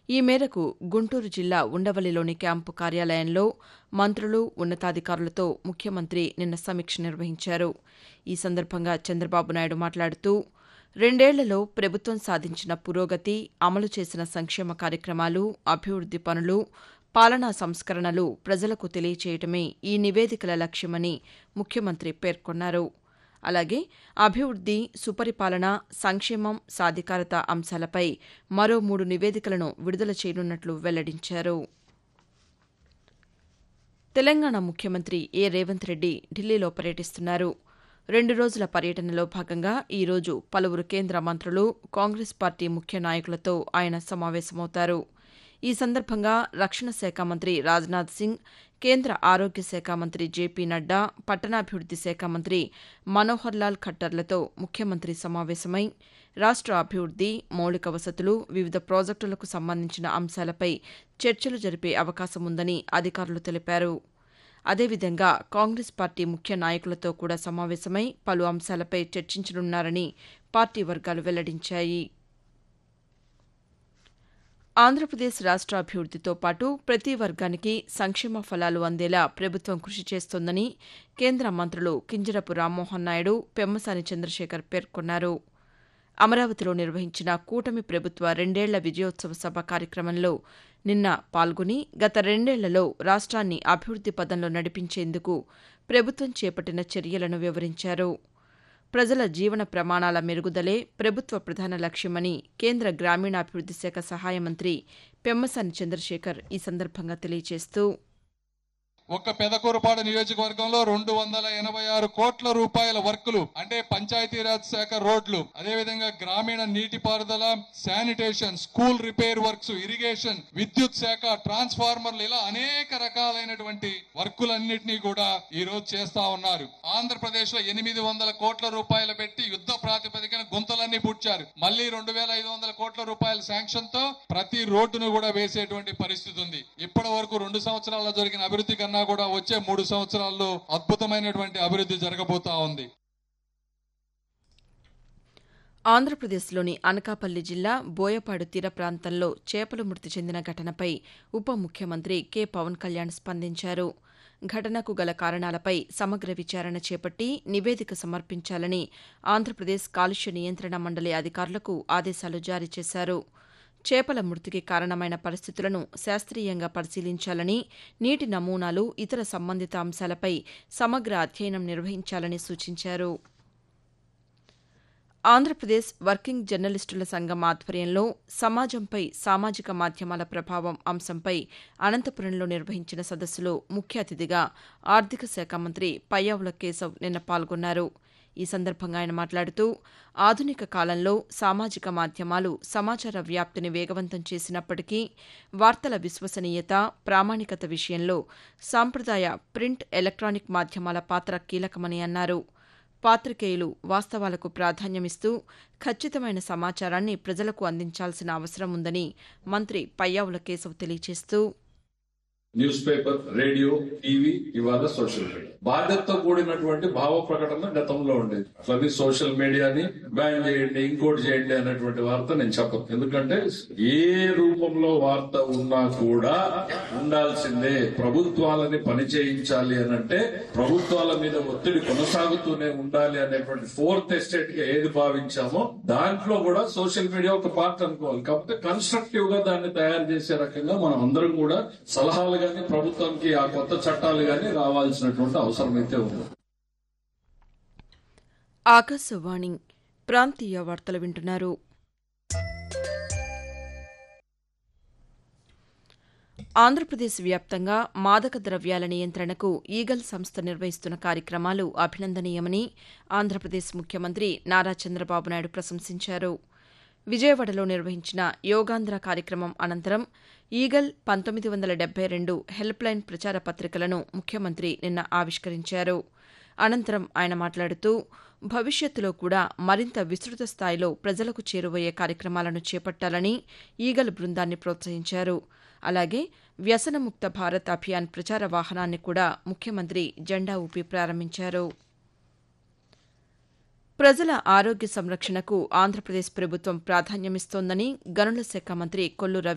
ఈ మేరకు గుంటూరు జిల్లా ఉండవల్లిలోని క్యాంపు కార్యాలయంలో మంత్రులు ఉన్నతాధికారులతో ముఖ్యమంత్రి నిన్న సమీక్ష నిర్వహించారు ఈ సందర్భంగా చంద్రబాబు నాయుడు మాట్లాడుతూ రెండేళ్లలో ప్రభుత్వం సాధించిన పురోగతి అమలు చేసిన సంక్షేమ కార్యక్రమాలు అభివృద్ది పనులు పాలనా సంస్కరణలు ప్రజలకు తెలియచేయటమే ఈ నివేదికల లక్ష్యమని ముఖ్యమంత్రి పేర్కొన్నారు అలాగే అభివృద్ది సుపరిపాలన సంక్షేమం సాధికారత అంశాలపై మరో మూడు నివేదికలను విడుదల చేయనున్నట్లు వెల్లడించారు తెలంగాణ ముఖ్యమంత్రి ఏ రేవంత్ రెడ్డి ఢిల్లీలో పర్యటిస్తున్నారు రెండు రోజుల పర్యటనలో భాగంగా ఈ రోజు పలువురు కేంద్ర మంత్రులు కాంగ్రెస్ పార్టీ ముఖ్య నాయకులతో ఆయన సమావేశమవుతారు ఈ సందర్భంగా రక్షణ శాఖ మంత్రి రాజ్నాథ్ సింగ్ కేంద్ర ఆరోగ్య శాఖ మంత్రి జేపీ నడ్డా పట్టణాభివృద్ది శాఖ మంత్రి మనోహర్ లాల్ ఖట్టర్లతో ముఖ్యమంత్రి సమావేశమై రాష్ట్ర అభివృద్ది మౌలిక వసతులు వివిధ ప్రాజెక్టులకు సంబంధించిన అంశాలపై చర్చలు జరిపే అవకాశం ఉందని అధికారులు తెలిపారు అదేవిధంగా కాంగ్రెస్ పార్టీ ముఖ్య నాయకులతో కూడా సమావేశమై పలు అంశాలపై చర్చించనున్నారని పార్టీ వర్గాలు వెల్లడించాయి ఆంధ్రప్రదేశ్ రాష్ట్ర అభివృద్దితో పాటు ప్రతి వర్గానికి సంక్షేమ ఫలాలు అందేలా ప్రభుత్వం కృషి చేస్తోందని కేంద్ర మంత్రులు కింజరపు రామ్మోహన్ నాయుడు పెమ్మసాని చంద్రశేఖర్ పేర్కొన్నారు అమరావతిలో నిర్వహించిన కూటమి ప్రభుత్వ రెండేళ్ల విజయోత్సవ సభ కార్యక్రమంలో నిన్న పాల్గొని గత రెండేళ్లలో రాష్ట్రాన్ని అభివృద్ది పదంలో నడిపించేందుకు ప్రభుత్వం చేపట్టిన చర్యలను వివరించారు ప్రజల జీవన ప్రమాణాల మెరుగుదలే ప్రభుత్వ ప్రధాన లక్ష్యమని కేంద్ర గ్రామీణాభివృద్ది శాఖ సహాయ మంత్రి పెమ్మసాని చంద్రశేఖర్ ఈ సందర్భంగా తెలియజేస్తూ ఒక్క పెదకూరుపాడు నియోజకవర్గంలో రెండు వందల ఎనభై ఆరు కోట్ల రూపాయల వర్కులు అంటే పంచాయతీరాజ్ శాఖ రోడ్లు అదేవిధంగా గ్రామీణ నీటిపారుదల sanitation school repair works irrigation విద్యుత్ శాఖ ట్రాన్స్ఫార్మర్లు ఇలా అనేక రకాలైనటువంటి వర్కులన్నింటినీ కూడా ఈ రోజు చేస్తా ఉన్నారు ఆంధ్రప్రదేశ్ లో ఎనిమిది వందల కోట్ల రూపాయలు పెట్టి యుద్ధ ప్రాతిపదికన గుంతలన్నీ పుడ్చారు మళ్ళీ రెండు వేల ఐదు వందల కోట్ల రూపాయల శాంక్షన్ తో ప్రతి రోడ్డును కూడా వేసేటువంటి పరిస్థితి ఉంది ఇప్పటి వరకు రెండు సంవత్సరాల్లో జరిగిన అభివృద్ధి కన్నా కూడా వచ్చే మూడు సంవత్సరాల్లో అద్భుతమైనటువంటి అభివృద్ధి జరగబోతా ఉంది ఆంధ్రప్రదేశ్లోని అనకాపల్లి జిల్లా బోయపాడు తీర ప్రాంతంలో చేపలు మృతి చెందిన ఘటనపై ఉప ముఖ్యమంత్రి కె పవన్ కళ్యాణ్ స్పందించారు ఘటనకు గల కారణాలపై సమగ్ర విచారణ చేపట్టి నివేదిక సమర్పించాలని ఆంధ్రప్రదేశ్ కాలుష్య నియంత్రణ మండలి అధికారులకు ఆదేశాలు జారీ చేశారు చేపల మృతికి కారణమైన పరిస్థితులను శాస్త్రీయంగా పరిశీలించాలని నీటి నమూనాలు ఇతర సంబంధిత అంశాలపై సమగ్ర అధ్యయనం నిర్వహించాలని సూచించారు ఆంధ్రప్రదేశ్ వర్కింగ్ జర్నలిస్టుల సంఘం ఆధ్వర్యంలో సమాజంపై సామాజిక మాధ్యమాల ప్రభావం అంశంపై అనంతపురంలో నిర్వహించిన సదస్సులో ముఖ్య అతిథిగా ఆర్థిక శాఖ మంత్రి పయ్యావుల కేశవ్ నిన్న పాల్గొన్నారు ఈ సందర్భంగా ఆయన మాట్లాడుతూ ఆధునిక కాలంలో సామాజిక మాధ్యమాలు సమాచార వ్యాప్తిని వేగవంతం చేసినప్పటికీ వార్తల విశ్వసనీయత ప్రామాణికత విషయంలో సాంప్రదాయ ప్రింట్ ఎలక్ట్రానిక్ మాధ్యమాల పాత్ర కీలకమని అన్నారు పాతికేయులు వాస్తవాలకు ప్రాధాన్యమిస్తూ ఖచ్చితమైన సమాచారాన్ని ప్రజలకు అందించాల్సిన అవసరం ఉందని మంత్రి పయ్యావుల కేశవ్ తెలియజేస్తూ న్యూస్ పేపర్ రేడియో టీవీ ఇవాళ సోషల్ మీడియా బాధ్యతతో కూడినటువంటి భావ ప్రకటన గతంలో ఉండేది అట్లని సోషల్ మీడియాని బ్యాన్ చేయండి ఇంకోటి చేయండి అనేటువంటి వార్త నేను చెప్పను ఎందుకంటే ఏ రూపంలో వార్త ఉన్నా కూడా ఉండాల్సిందే ప్రభుత్వాలని పని చేయించాలి అని అంటే ప్రభుత్వాల మీద ఒత్తిడి కొనసాగుతూనే ఉండాలి అనేటువంటి ఫోర్త్ ఎస్టేట్ గా ఏది భావించామో దాంట్లో కూడా సోషల్ మీడియా ఒక పార్ట్ అనుకోవాలి కాకపోతే కన్స్ట్రక్టివ్ గా దాన్ని తయారు చేసే రకంగా మనం అందరం కూడా సలహాలు గాని ప్రభుత్వానికి ఆ కొత్త చట్టాలు గాని రావాల్సినటువంటి అవసరం అయితే ఉంది ఆకాశవాణి ప్రాంతీయ వార్తలు వింటున్నారు ఆంధ్రప్రదేశ్ వ్యాప్తంగా మాదక ద్రవ్యాల నియంత్రణకు ఈగల్ సంస్థ నిర్వహిస్తున్న కార్యక్రమాలు అభినందనీయమని ఆంధ్రప్రదేశ్ ముఖ్యమంత్రి నారా చంద్రబాబు నాయుడు ప్రశంసించారు విజయవాడలో నిర్వహించిన యోగాంధ్ర కార్యక్రమం అనంతరం ఈగల్ పంతొమ్మిది వందల డెబ్బై రెండు హెల్ప్ లైన్ ప్రచార పత్రికలను ముఖ్యమంత్రి నిన్న ఆవిష్కరించారు అనంతరం ఆయన మాట్లాడుతూ భవిష్యత్తులో కూడా మరింత విస్తృత స్థాయిలో ప్రజలకు చేరువయ్యే కార్యక్రమాలను చేపట్టాలని ఈగల్ బృందాన్ని ప్రోత్సహించారు అలాగే వ్యసనముక్త భారత్ అభియాన్ ప్రచార వాహనాన్ని కూడా ముఖ్యమంత్రి జెండా ఊపి ప్రారంభించారు ప్రజల ఆరోగ్య సంరక్షణకు ఆంధ్రప్రదేశ్ ప్రభుత్వం ప్రాధాన్యమిస్తోందని గనుల శాఖ మంత్రి కొల్లు రవి